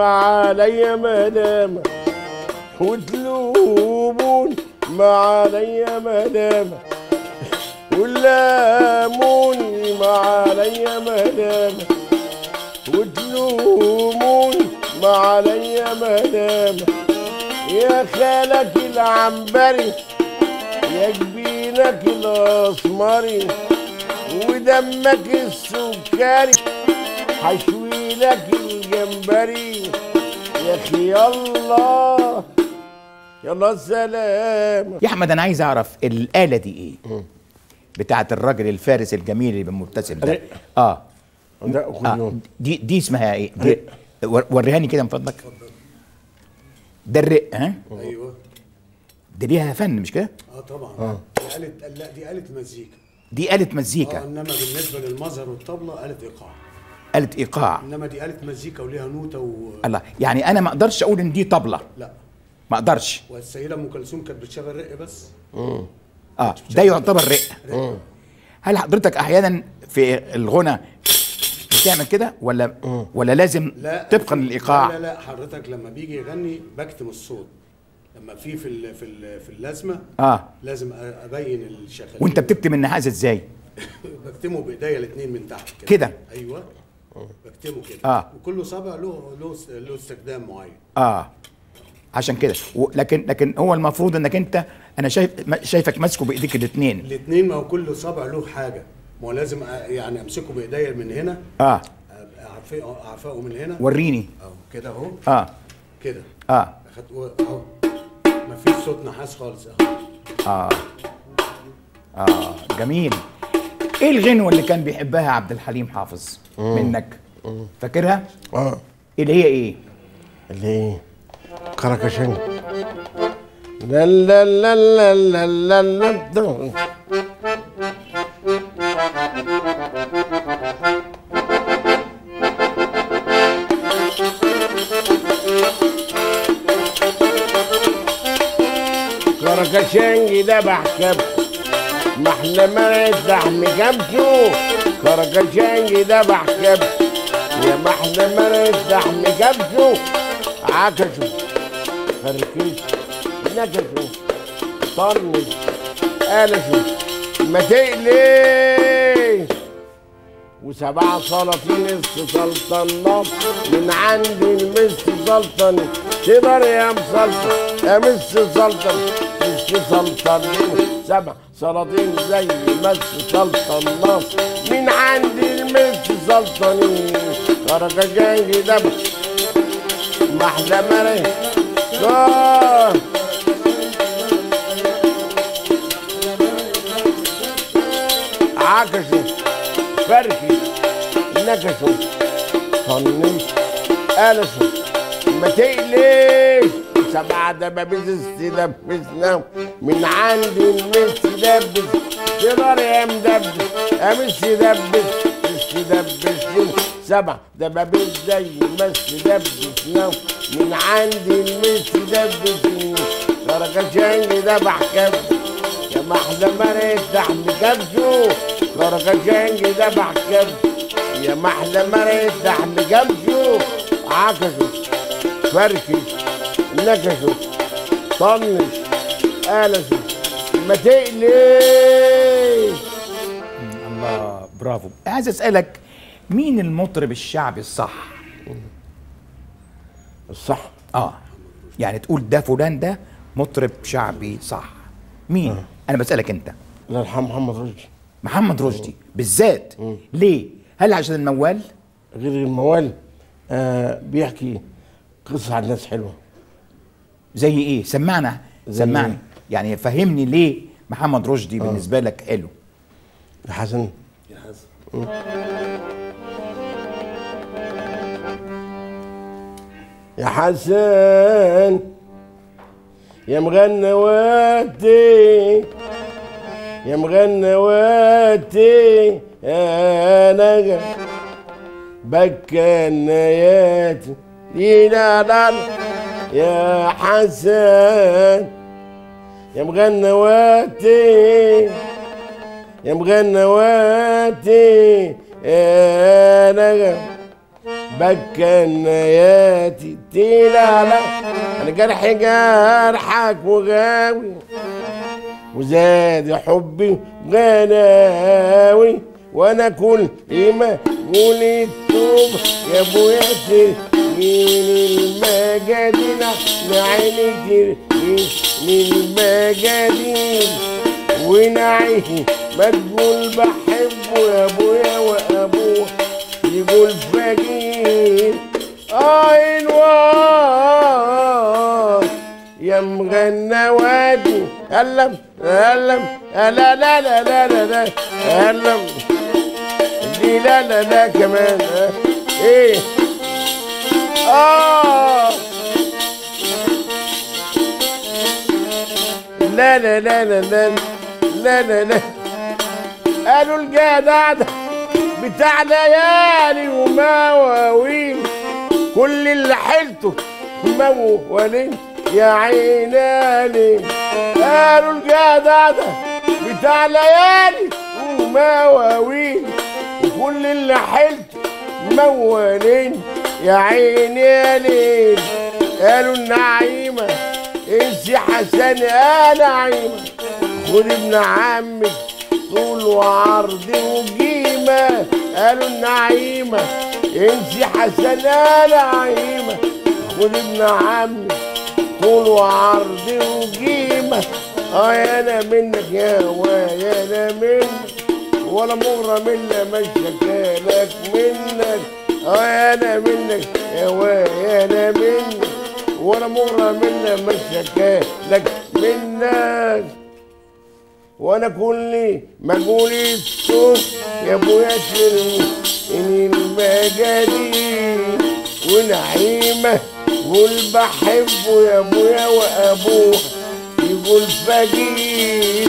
عليا مدامة وتلومون ما عليا مدامة ولاموني ما عليا مدامة وتلومون ما عليا مدامة يا خالك العنبري يا جبينك الاسمري ودمك السكري حشوي لك الجمبري يا اخي يلا يلا سلام يا احمد انا عايز اعرف الاله دي ايه بتاعت الراجل الفارس الجميل اللي بالمبتسم ده رق. اه ده كل اه يوم دي دي اسمها ايه دي ور- وريهاني كده من فضلك ده الرق ها ايوه دي ليها فن مش كده اه طبعا دي آلة لا دي آلة مزيكا دي آلة اه مزيكا انما بالنسبه للمظهر والطبله آلة ايقاع آلة ايقاع انما دي آلة مزيكا وليها نوته و الله يعني انا ما اقدرش اقول ان دي طبلة لا ما اقدرش والسيده ام كلثوم كانت بتشغل رق بس اه ده يعتبر رق هل حضرتك احيانا في الغنى بتعمل كده ولا ولا لازم لا طبقا للايقاع لا لا لا حضرتك لما بيجي يغني بكتم الصوت لما في في ال- في ال- في اللازمه اه لازم أ- ابين الشغالين وانت بتكتم النحاس ازاي بكتمه بايديا الاثنين من تحت كده؟ ايوه بكتمه كده آه. وكل صابع له له له استخدام معين اه عشان كده و- لكن لكن هو المفروض انك انت انا شايف ما- شايفك ماسكه بايديك الاثنين الاثنين ما هو كل صابع له حاجه ما هو لازم أ- يعني امسكه بايديا من هنا اه اعفقه اعفقه من هنا وريني اهو كده اهو اه كده اه اخدت و- اهو ما فيش صوت نحاس خالص اهو اه اه جميل ايه الغنوه اللي كان بيحبها عبد الحليم حافظ منك فاكرها اه اللي هي ايه اللي هي كركشن لا لا لا لا لا لا لا كركشنجي ده بحكب ما احنا مرقت لحم كبسه كركشنجي ده بحكب يا ما احنا مرقت لحم كبسه عكسوا فركيش نكسوا طنش قلشوا ما تقليش وسبع سلاطين السلطنات من عند المس سلطن تقدر يا مسلطن يا مس سلطن مس سلطن سبع سلاطين زي مس سلطنات من عند المس سلطن خرج جانجي دبش محلى مري آه. عكسوا فركي نكسوا طنش قلشوا ما تقليش سبع دبابيس استدبسنا من عند المس دبس تقدر يا مدبس يا مس دبس استدبسنا سبع دبابيس زي ما استدبسنا من عند المس دبسنا كركشانجي ده بحكم يا محلى مريت لحم كبسه كركشانجي ده بحكم يا محلى مريت لحم كبسه عكسوا فركش نكشوا طنش قلشوا ما تقليش الله برافو عايز اسالك مين المطرب الشعبي الصح الصح اه يعني تقول ده فلان ده مطرب شعبي صح مين انا بسالك انت الله يرحم محمد رشدي محمد رشدي بالذات ليه هل عشان الموال غير الموال آه بيحكي قصة عن ناس حلوة زي ايه سمعنا زي سمعني إيه؟ يعني فهمني ليه محمد رشدي بالنسبه لك حلو يا حسن يا حسن يا حسن يا مغنواتي يا مغنواتي يا نجا بكى النيات لا لا يا حسن يا مغنواتي يا مغنواتي يا نجا بكنياتي تلالا انا جرحي جرحك وغاوي وزاد حبي غناوي وانا كل ما قول التوب يا ابويا من المجادين لعينك من المجادين ونعيه ما تقول بحبه يا ابويا وابوه يقول فقير اه الواد يا مغنى وادي هلم هلم لا لا لا لا لا لا هلم دي لا لا لا كمان آه. ايه اه لا لا لا لا لا لا لا لا قالوا الجدع ده بتاع ليالي ومواويل كل اللي حيلته موالين يا عيناني قالوا الجدع ده بتاع ليالي ومواويل وكل اللي حيلته موالين يا عيني يا ليل قالوا النعيمة انسي حسن يا نعيمة خد ابن عمك طول وعرض وقيمة قالوا النعيمة انسي حسن يا نعيمة خد ابن عمك طول وعرض وقيمة اه يا انا منك يا ويا انا منك ولا مغرم الا ما شكالك منك اه يا انا منك يا ويا انا منك ولا مغرم الا ما شكالك منك وانا كل ما اقول الصوت يا ابويا ان المجادين ونعيمه قول بحبه يا ابويا وابوه يقول فقير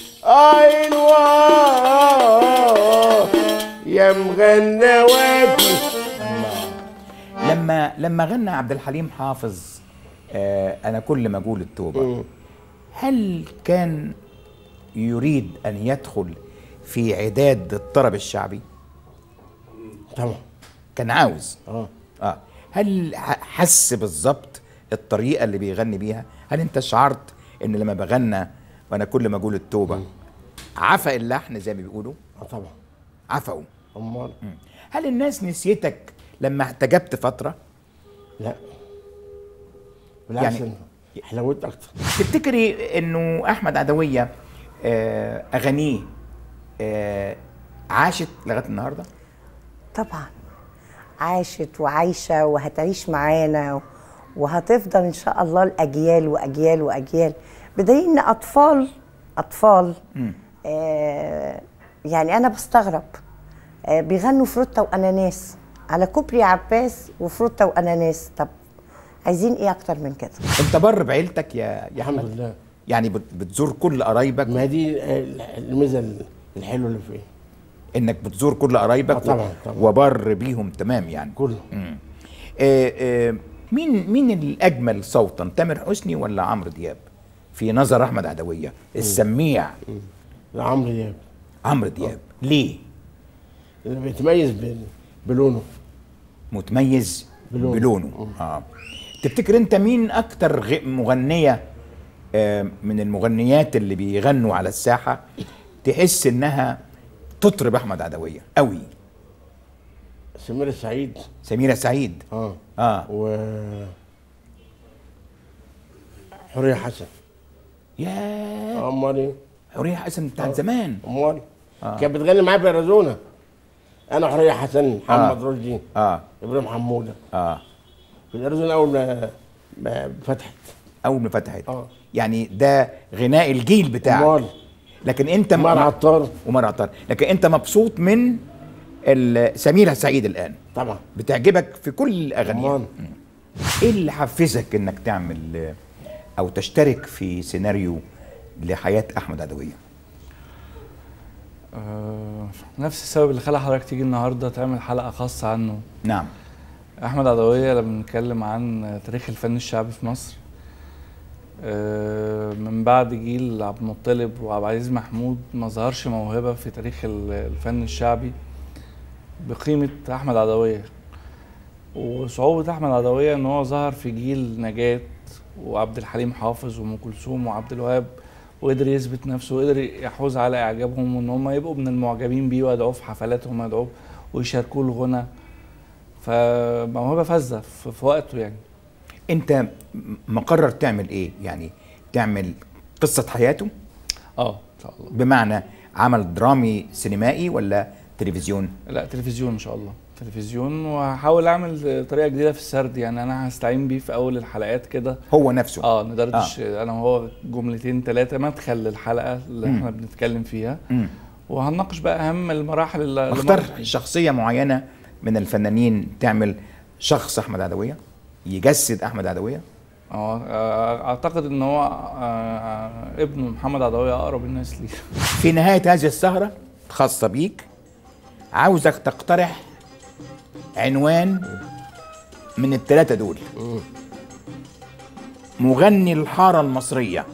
ايوه يا مغنواتي لما لما غنى عبد الحليم حافظ آه انا كل ما اقول التوبه هل كان يريد ان يدخل في عداد الطرب الشعبي طبعا كان عاوز اه اه هل ح- حس بالظبط الطريقه اللي بيغني بيها هل انت شعرت ان لما بغنى وانا كل ما اقول التوبه عفى اللحن زي ما بيقولوا اه طبعا عفوا امال هل الناس نسيتك لما احتجبت فتره لا بالعكس يعني- يعني حلاوت اكتر تفتكري انه احمد عدويه آه، اغانيه آه، عاشت لغايه النهارده طبعا عاشت وعايشة وهتعيش معانا وهتفضل إن شاء الله الأجيال وأجيال وأجيال بدليل إن أطفال أطفال آه يعني أنا بستغرب آه بيغنوا فروتة وأناناس على كوبري عباس وفروتة وأناناس طب عايزين إيه أكتر من كده انت بر بعيلتك يا يا الحمد احمد لله يعني بت- بتزور كل قرايبك ما دي الميزه الحلوه اللي فيه انك بتزور كل قرايبك آه طبعاً، طبعاً. وبر بيهم تمام يعني كله مم. آه، آه، مين مين الاجمل صوتا تامر حسني ولا عمرو دياب في نظر احمد عدويه السميع عمرو دياب عمرو دياب ليه اللي بيتميز بال- بلونه متميز بلونه. بلونه اه تفتكر انت مين اكتر غ- مغنيه آه، من المغنيات اللي بيغنوا على الساحه تحس انها تطرب احمد عدويه قوي سمير السعيد سميره سعيد اه اه و حوريه حسن يا امال ايه حوريه حسن بتاعت زمان امال كانت بتغني معايا في اريزونا انا حوريه حسن محمد آه. رشدي اه ابراهيم حموده اه في اريزونا اول ما ما فتحت اول ما فتحت اه يعني ده غناء الجيل بتاعك امال لكن انت عمر عطار ومر عطار لكن انت مبسوط من ال- سميرة سعيد الان طبعا بتعجبك في كل اغانيها امال ايه اللي حفزك انك تعمل آه، او تشترك في سيناريو لحياة احمد عدوية آه، نفس السبب اللي خلى حضرتك تيجي النهارده تعمل حلقه خاصه عنه نعم احمد عدويه لما بنتكلم عن تاريخ الفن الشعبي في مصر آه، من بعد جيل عبد المطلب وعبد العزيز محمود ما ظهرش موهبه في تاريخ ال- الفن الشعبي بقيمه احمد عدويه وصعوبة أحمد عدوية إن هو ظهر في جيل نجاة وعبد الحليم حافظ وأم كلثوم وعبد الوهاب وقدر يثبت نفسه وقدر يحوز على إعجابهم وإن هم يبقوا من المعجبين بيه ويدعوه في حفلاتهم ويدعوه ويشاركوه الغنى فموهبة فذة في في وقته يعني انت م- مقرر تعمل ايه يعني تعمل قصه حياته اه إن شاء الله بمعنى عمل درامي سينمائي ولا تلفزيون لا تلفزيون ان شاء الله تلفزيون وهحاول اعمل طريقه جديده في السرد يعني انا هستعين بيه في اول الحلقات كده هو نفسه اه ندردش آه. انا وهو جملتين ثلاثه مدخل للحلقه اللي مم. احنا بنتكلم فيها مم. وهنناقش بقى اهم المراحل اللي اللي اختار مرت. شخصيه معينه من الفنانين تعمل شخص احمد عدويه يجسد احمد عدويه اه آه، اعتقد ان هو آه، آه، ابنه محمد عدويه اقرب الناس ليه في نهايه هذه السهره خاصه بيك عاوزك تقترح عنوان من الثلاثه دول مغني الحاره المصريه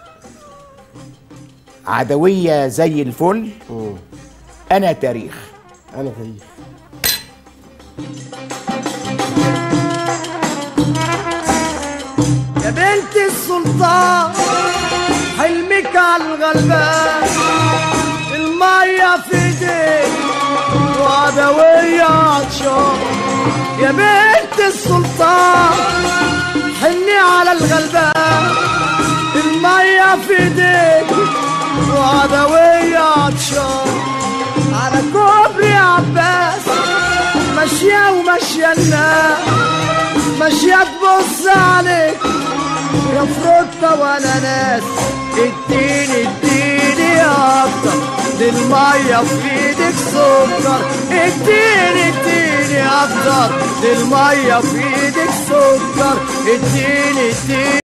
عدويه زي الفل مم. انا تاريخ انا تاريخ يا بنت السلطان حلمك على الغلبان المية في ايديك وعدوية عطشان يا بنت السلطان حني على الغلبان المية في ايديك وعدوية عطشان على كوبري عباس ماشية وماشية الناس ماشية تبص عليك يا فروتة وانا ناس اديني اديني اكتر دي المية في ايدك سكر اديني اديني اكتر دي المية في ايدك سكر اديني اديني